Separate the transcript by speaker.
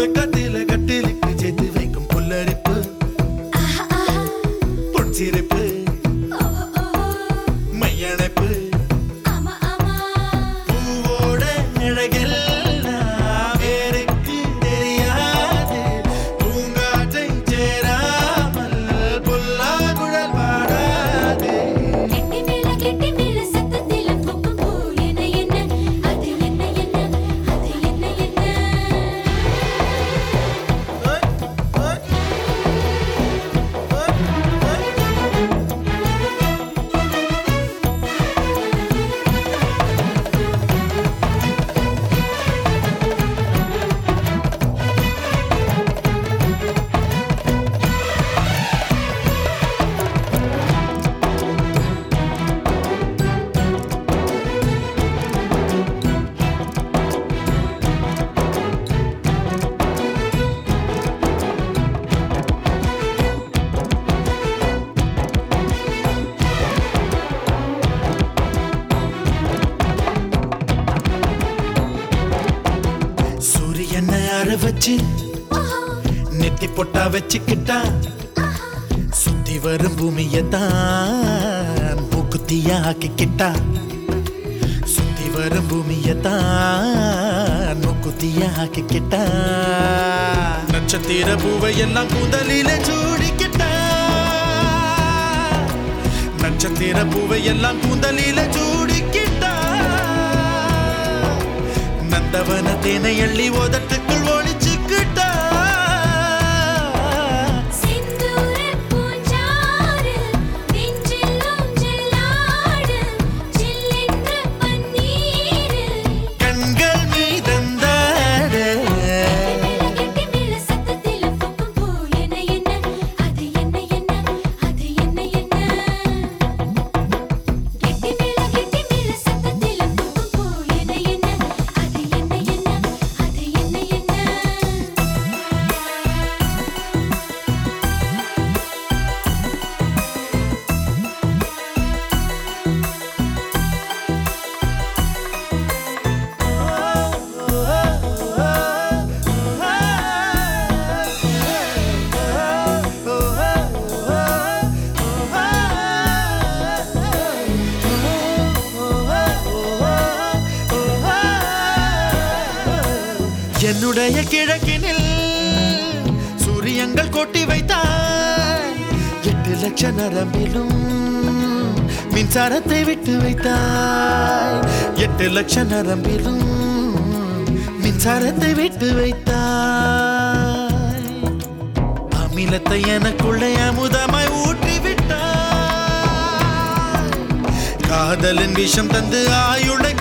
Speaker 1: வெக்கத்தில கட்டிலுக்கு சேர்த்து வைக்கும் புல்லரிப்பு பொன்சிரிப்பு மையணைப்பு பூவோட அழகெல்லாம் வேருக்கு தெரியாது பூங்காற்றை சேராமல் புல்லாங்குழல் பாடாது
Speaker 2: கெட்டி மேல கெட்டி மேல சத்தத்தில பூக்கும் பூ என்ன என்ன அது என்ன என்ன அது என்ன என்ன
Speaker 1: சூரியனை அற வச்சு நெத்தி பொட்டா வச்சுக்கிட்டா சுத்தி வரும் பூமியை தான் மூக்குத்தியா ஆக்கிக்கிட்டா சுத்தி வரும் பூமியை தான் மூக்குத்தியா ஆக்கிக்கிட்டா நட்சத்திர பூவை எல்லாம் கூந்தலில சூடிக்கிட்டா நட்சத்திர பூவை எல்லாம் கூந்தலில சூடிக்கிட்டா நந்தவன தேனை அள்ளி உதட்டுக்குள் ஒளிச்சுக்கிட்டா
Speaker 2: சிந்தூர பூஞ்சாறு நெஞ்சில் ஊஞ்சலாடு சில்லென்ற பன்னீர்
Speaker 1: கண்கள் மீதந்தாட
Speaker 2: மேல கெட்டி மேல சத்தத்தில பூக்கும் பூ என்ன என்ன அது என்ன என்ன அது என்ன என்ன கெட்டி மேல கெட்டி மேல சத்தத்தில பூக்கும் பூ என்ன என்ன அது என்ன என்ன அது என்ன என்ன
Speaker 1: என்னுடைய கிழக்கினில் சூரியங்கள் கொட்டி வைத்தாய் எட்டு லட்ச நரம்பிலும் மின்சாரத்தை விட்டு வைத்தாய் எட்டு லட்ச நரம்பிலும் மின்சாரத்தை விட்டு வைத்தாய் அமிலத்தை எனக்குள்ளே அமுதமாய் ஊற்றி விட்டாய் காதலின் விஷம் தந்து ஆயுளை